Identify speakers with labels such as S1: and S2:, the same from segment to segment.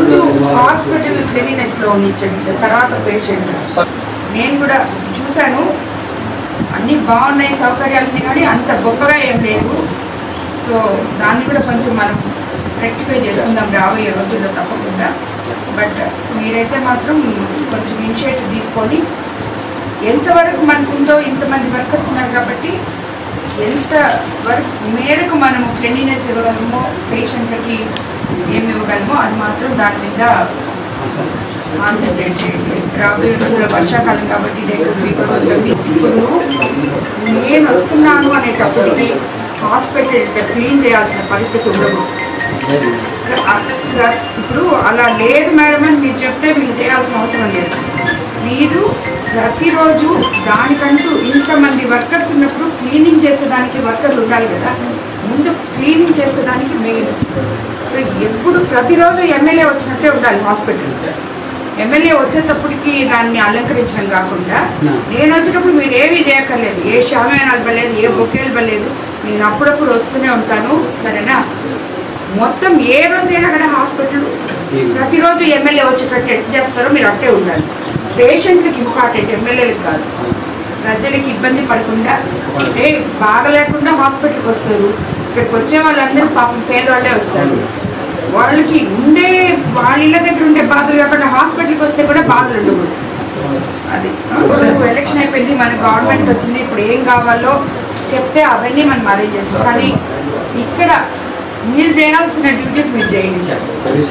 S1: ముందు hospital cleanliness లో ఉండించండి sir తర్వాత పేషెంట్ నేను కూడా చూశాను అన్నీ బాగున్నాయి సౌకర్యాలన్నీ కానీ అంత గొప్పగా ఏం లేదు సో దాన్ని కూడా కొంచెం మనం రెక్టిఫై చేసుకుందాం రాబోయే రోజుల్లో తప్పకుండా బట్ మీరైతే మాత్రం కొంచెం ఇనిషియేటివ్ తీసుకొని ఎంతవరకు మనకు ఉందో ఇంతమంది వర్కర్స్ ఉన్నారు కాబట్టి ఎంత వరకు మేరకు మనము క్లీనినెస్ ఇవ్వగలమో పేషెంట్లకి ఏమి ఇవ్వగలమో అది మాత్రం దాని మీద కాన్సన్ట్రేట్ చేయండి రాబోయే రోజుల్లో వర్షాకాలం కాబట్టి డెంగ్యూ ఫీవర్ వద్ద ఇప్పుడు నేను వస్తున్నాను అనేటప్పటికి హాస్పిటల్ క్లీన్ చేయాల్సిన పరిస్థితి ఉండదు ప్ర- ప్ర- ఇప్పుడు అలా లేదు మేడం అని మీరు చెప్తే మీరు చేయాల్సిన అవసరం లేదు మీరు ప్రతిరోజు దానికంటూ ఇంతమంది వర్కర్స్ ఉన్నప్పుడు క్లీనింగ్ చేసేదానికి వర్కర్లు ఉండాలి కదా ముందు క్లీనింగ్ చేసేదానికి మెయిన్ సో ఎప్పుడు ప్రతిరోజు ఎమ్మెల్యే వచ్చినట్టే ఉండాలి హాస్పిటల్ ఎమ్మెల్యే వచ్చేటప్పటికి దాన్ని అలంకరించడం కాకుండా నేను వచ్చేటప్పుడు మీరు ఏమీ చేయక్కర్లేదు ఏ షామేనాలు పడలేదు ఏ బొకేలు పడలేదు నేను అప్పుడప్పుడు వస్తూనే ఉంటాను సరేనా మొత్తం ఏ రోజైనా అక్కడ హాస్పిటల్ ప్రతిరోజు ఎమ్మెల్యే వచ్చేటట్టు ఎట్లా చేస్తారో మీరు అట్టే ఉండాలి పేషెంట్లకి ఇంపార్టెంట్ ఎమ్మెల్యేలకు కాదు ప్రజలకి ఇబ్బంది పడకుండా ఏ బాగలేకుండా హాస్పిటల్కి వస్తారు ఇక్కడికి వచ్చే వాళ్ళందరూ పాపం పేదవాళ్ళే వస్తారు వాళ్ళకి ఉండే వాళ్ళ ఇళ్ళ దగ్గర ఉండే బాధలు కాకుండా హాస్పిటల్కి వస్తే కూడా బాధలు ఉండకూడదు అది ఇప్పుడు ఎలక్షన్ అయిపోయింది మన గవర్నమెంట్ వచ్చింది ఇప్పుడు ఏం కావాలో చెప్తే అవన్నీ మనం అరేంజ్ చేస్తాం కానీ ఇక్కడ మీరు చేయాల్సిన డ్యూటీస్ మీరు చేయండి సార్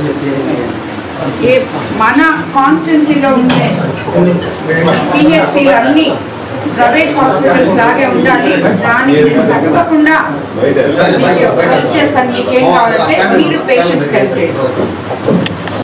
S1: ఏ మన కాన్స్టిట్యున్సీలో ఉండే పిహెచ్సీలు అన్ని ప్రైవేట్ హాస్పిటల్స్ లాగే ఉండాలి దానికి నేను తప్పకుండా మీకు హెల్ప్ చేస్తాను మీకు ఏం కావాలంటే మీరు పేషెంట్ హెల్ప్ చేయండి